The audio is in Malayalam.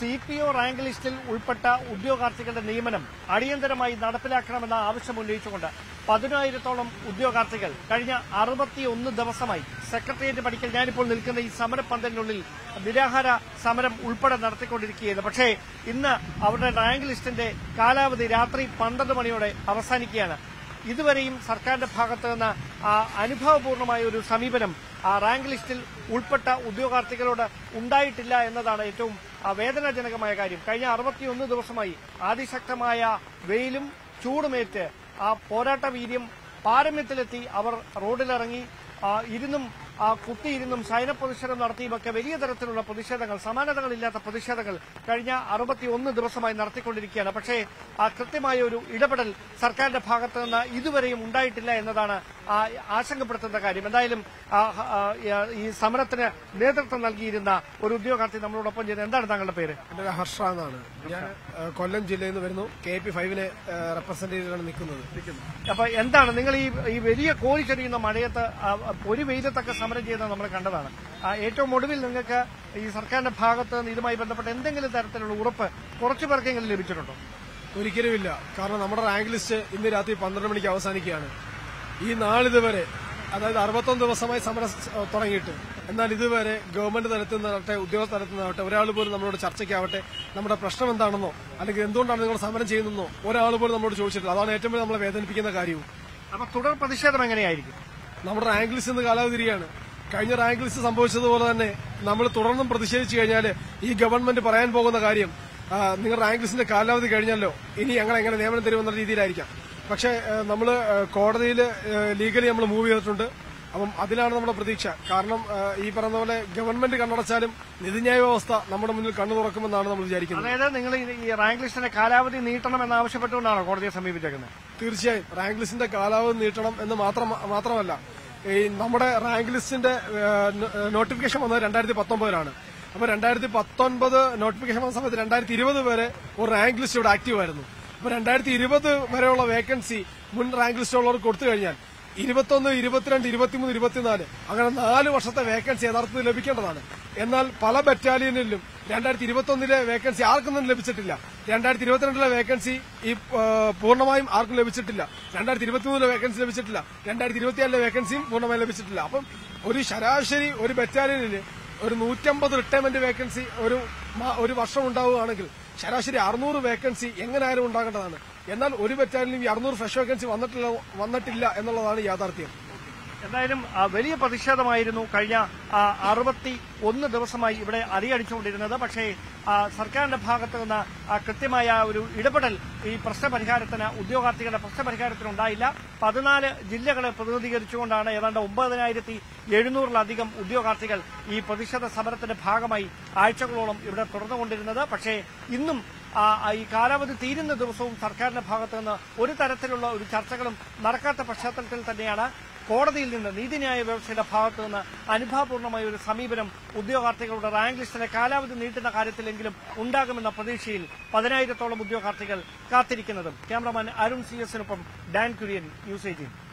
സി പി ഒ റാങ്ക് ലിസ്റ്റിൽ ഉൾപ്പെട്ട ഉദ്യോഗാർത്ഥികളുടെ നിയമനം അടിയന്തരമായി നടപ്പിലാക്കണമെന്ന ആവശ്യം ഉന്നയിച്ചുകൊണ്ട് പതിനായിരത്തോളം ഉദ്യോഗാർത്ഥികൾ കഴിഞ്ഞ അറുപത്തിയൊന്ന് ദിവസമായി സെക്രട്ടേറിയറ്റ് പഠിക്കൽ ഞാനിപ്പോൾ നിൽക്കുന്ന ഈ സമരപ്പന്തലിനുള്ളിൽ നിരാഹാര സമരം ഉൾപ്പെടെ നടത്തിക്കൊണ്ടിരിക്കുകയായിരുന്നു പക്ഷേ ഇന്ന് അവരുടെ റാങ്ക് ലിസ്റ്റിന്റെ കാലാവധി രാത്രി പന്ത്രണ്ട് മണിയോടെ അവസാനിക്കുകയാണ് ഇതുവരെയും സർക്കാരിന്റെ ഭാഗത്ത് നിന്ന് ആ, അനുഭവപൂർണമായ ഒരു സമീപനം ആ റാങ്ക് ലിസ്റ്റിൽ ഉൾപ്പെട്ട ഉദ്യോഗാർത്ഥികളോട് ഉണ്ടായിട്ടില്ല എന്നതാണ് ഏറ്റവും ആ, വേദനാജനകമായ കാര്യം കഴിഞ്ഞ അറുപത്തിയൊന്ന് ദിവസമായി അതിശക്തമായ വെയിലും ചൂടുമേറ്റ് ആ പോരാട്ട വീര്യം പാരമ്യത്തിലെത്തി അവർ റോഡിലിറങ്ങി ആ, ഇരുന്നും ആ, കുത്തിയിരുന്നും സൈന പ്രതിഷേധം നടത്തിയുമൊക്കെ വലിയ തരത്തിലുള്ള പ്രതിഷേധങ്ങൾ സമാനതകളില്ലാത്ത പ്രതിഷേധങ്ങൾ കഴിഞ്ഞ അറുപത്തിയൊന്ന് ദിവസമായി നടത്തിക്കൊണ്ടിരിക്കുകയാണ് പക്ഷേ ആ കൃത്യമായ ഒരു ഇടപെടൽ സർക്കാരിന്റെ ഭാഗത്ത് നിന്ന് ഇതുവരെയും ഉണ്ടായിട്ടില്ല എന്നതാണ് ആ, ആശങ്കപ്പെടുത്തുന്ന കാര്യം എന്തായാലും ആ, ആ, ഈ സമരത്തിന് നേതൃത്വം നൽകിയിരുന്ന ഒരു ഉദ്യോഗാർത്ഥി നമ്മളോടൊപ്പം ചെയ്ത് എന്താണ് താങ്കളുടെ പേര് എന്റെ പേര് ഹർഷ എന്നാണ് ഞാൻ ഏഹ്, കൊല്ലം ജില്ലയിൽ നിന്ന് വരുന്നു കെ പി ഫൈവിനെ റെപ്രസെന്റ് ചെയ്താണ് നിൽക്കുന്നത് അപ്പൊ എന്താണ് നിങ്ങൾ ഈ ഈ വലിയ കോരിച്ചൊരിയുന്ന മഴയത്ത് ആ, ഒരു വെയിലത്തൊക്കെ സമരം ചെയ്യുന്നത് നമ്മൾ കണ്ടതാണ് ആ, ഏറ്റവും ഒടുവിൽ നിങ്ങൾക്ക് ഈ സർക്കാരിന്റെ ഭാഗത്ത് നിന്ന് ഇതുമായി ബന്ധപ്പെട്ട എന്തെങ്കിലും തരത്തിലുള്ള ഉറപ്പ് കുറച്ചു പേർക്കെങ്കിലും ലഭിച്ചിട്ടുണ്ടോ ഒരിക്കലുമില്ല കാരണം നമ്മുടെ റാങ്ക് ലിസ്റ്റ് ഇന്ന് രാത്രി പന്ത്രണ്ട് മണിക്ക് അവസാനിക്കുകയാണ് ഈ നാളിതുവരെ അതായത് അറുപത്തൊന്ന് ദിവസമായി സമരം സ് തുടങ്ങിയിട്ട് എന്നാൽ ഇതുവരെ ഗവൺമെന്റ് തലത്തിൽ നിന്നാവട്ടെ ഉദ്യോഗസ്ഥ തലത്തിൽ നിന്നാവട്ടെ ഒരാൾ പോലും നമ്മളോട് ചർച്ചയ്ക്കാവട്ടെ നമ്മുടെ പ്രശ്നം എന്താണെന്നോ അല്ലെങ്കിൽ എന്തുകൊണ്ടാണ് നിങ്ങൾ സമരം ചെയ്യുന്നതെന്നോ ഒരാൾ പോലും നമ്മളോട് ചോദിച്ചിട്ടില്ല അതാണ് ഏറ്റവും വലിയ നമ്മളെ വേദനിപ്പിക്കുന്ന കാര്യവും അപ്പൊ തുടർ പ്രതിഷേധം എങ്ങനെയായിരിക്കും നമ്മുടെ റാങ്ക് ലിസ്റ്റ് ഇന്ന് കാലാവധിയാണ് കഴിഞ്ഞ റാങ്ക് ലിസ്റ്റ് സംഭവിച്ചതുപോലെ തന്നെ നമ്മൾ തുടർന്നും പ്രതിഷേധിച്ചു കഴിഞ്ഞാൽ ഈ ഗവൺമെന്റ് പറയാൻ പോകുന്ന കാര്യം ആ, നിങ്ങൾ റാങ്ക് ലിസ്റ്റിന്റെ കാലാവധി കഴിഞ്ഞല്ലോ ഇനി ഞങ്ങൾ എങ്ങനെ നിയമനം തരുമെന്ന രീതിയിലായിരിക്കാം പക്ഷേ നമ്മൾ കോടതിയിൽ ലീഗലി നമ്മൾ മൂവ് ചെയ്തിട്ടുണ്ട് അപ്പം അതിലാണ് നമ്മുടെ പ്രതീക്ഷ കാരണം ആ, ഈ പറയുന്ന പോലെ ഗവൺമെന്റ് കണ്ണടച്ചാലും നീതിന്യായ വ്യവസ്ഥ നമ്മുടെ മുന്നിൽ കണ്ണു തുറക്കുമെന്നാണ് നമ്മൾ വിചാരിക്കുന്നത് അതായത് നിങ്ങൾ ഈ- ഈ റാങ്ക് ലിസ്റ്റിന്റെ കാലാവധി നീട്ടണം എന്ന് ആവശ്യപ്പെട്ടുകൊണ്ടാണോ കോടതിയെ സമീപിച്ചേക്കുന്നത് തീർച്ചയായും റാങ്ക് ലിസ്റ്റിന്റെ കാലാവധി നീട്ടണം എന്ന് മാത്രം മാത്രമല്ല ഈ നമ്മുടെ റാങ്ക് ലിസ്റ്റിന്റെ നോട്ടിഫിക്കേഷൻ വന്നത് രണ്ടായിരത്തി പത്തൊമ്പതിലാണ് അപ്പൊ രണ്ടായിരത്തി പത്തൊൻപത് നോട്ടിഫിക്കേഷൻ വന്ന സമയത്ത് രണ്ടായിരത്തി ഇരുപത് വരെ ഒരു റാങ്ക് ലിസ്റ്റ് ഇവിടെ ആക്റ്റീവ് ആയിരുന്നു അപ്പൊ രണ്ടായിരത്തി ഇരുപത് വരെയുള്ള വേക്കൻസി മുൻ റാങ്ക് ലിസ്റ്റുള്ളവർക്ക് കൊടുത്തു കഴിഞ്ഞാൽ ഇരുപത്തൊന്ന് ഇരുപത്തിരണ്ട് ഇരുപത്തിമൂന്ന് ഇരുപത്തിനാല് അങ്ങനെ നാല് വർഷത്തെ വേക്കൻസി യഥാർത്ഥത്തിൽ ലഭിക്കേണ്ടതാണ് എന്നാൽ പല ബറ്റാലിയനിലും രണ്ടായിരത്തി ഇരുപത്തൊന്നിലെ വേക്കൻസി ആർക്കും തന്നെ ലഭിച്ചിട്ടില്ല രണ്ടായിരത്തി ഇരുപത്തിരണ്ടിലെ വേക്കൻസി ഈ ആ, പൂർണ്ണമായും ആർക്കും ലഭിച്ചിട്ടില്ല രണ്ടായിരത്തി ഇരുപത്തിമൂന്നിലെ വേക്കൻസി ലഭിച്ചിട്ടില്ല രണ്ടായിരത്തി ഇരുപത്തിയാലിലെ വേക്കൻസിയും പൂർണ്ണമായും ലഭിച്ചിട്ടില്ല അപ്പം ഒരു ശരാശരി ഒരു ബറ്റാലിയനിൽ ഒരു നൂറ്റമ്പത് റിട്ടയർമെന്റ് വേക്കൻസി ഒരു മാ- ഒരു വർഷം ഉണ്ടാവുകയാണെങ്കിൽ ശരാശരി അറുന്നൂറ് വേക്കൻസി എങ്ങനെയായാലും ഉണ്ടാകേണ്ടതാണ് എന്നാൽ ഒരു ബറ്റാലിയനും ഈ അറുന്നൂറ് ഫ്രഷ് വേക്കൻസി വന്നിട്ടില്ല വന്നിട്ടില്ല എന്നുള്ളതാണ് യാഥാർത്ഥ്യം എന്തായാലും ആ, വലിയ പ്രതിഷേധമായിരുന്നു കഴിഞ്ഞ ആ, അറുപത്തി ഒന്ന് ദിവസമായി ഇവിടെ അടിയടിച്ചുകൊണ്ടിരുന്നത് പക്ഷേ ആ, സർക്കാരിന്റെ ഭാഗത്ത് നിന്ന് ആ, കൃത്യമായ ഒരു ഇടപെടൽ ഈ പ്രശ്നപരിഹാരത്തിന് ഉദ്യോഗാർത്ഥികളുടെ പ്രശ്നപരിഹാരത്തിന് ഉണ്ടായില്ല പതിനാല് ജില്ലകളെ പ്രതിനിധീകരിച്ചുകൊണ്ടാണ് ഏതാണ്ട് ഒമ്പതിനായിരത്തി എഴുന്നൂറിലധികം ഉദ്യോഗാർത്ഥികൾ ഈ പ്രതിഷേധ സമരത്തിന്റെ ഭാഗമായി ആഴ്ചകളോളം ഇവിടെ തുടർന്നുകൊണ്ടിരുന്നത് പക്ഷേ ഇന്നും ആ, ഈ കാലാവധി തീരുന്ന ദിവസവും സർക്കാരിന്റെ ഭാഗത്ത് നിന്ന് ഒരു തരത്തിലുള്ള ഒരു ചർച്ചകളും നടക്കാത്ത പശ്ചാത്തലത്തിൽ തന്നെയാണ് കോടതിയിൽ നിന്ന് നീതിന്യായ വ്യവസ്ഥയുടെ ഭാഗത്ത് നിന്ന് അനുഭാവപൂർണമായ ഒരു സമീപനം ഉദ്യോഗാർത്ഥികളുടെ റാങ്ക് ലിസ്റ്റിലെ കാലാവധി നീട്ടുന്ന കാര്യത്തിലെങ്കിലും ഉണ്ടാകുമെന്ന പ്രതീക്ഷയിൽ പതിനായിരത്തോളം ഉദ്യോഗാർത്ഥികൾ കാത്തിരിക്കുന്നതും ക്യാമറമാൻ അരുൺ സി എസിനൊപ്പം ഡാൻ കുര്യൻ ന്യൂസ് എയ്റ്റീൻ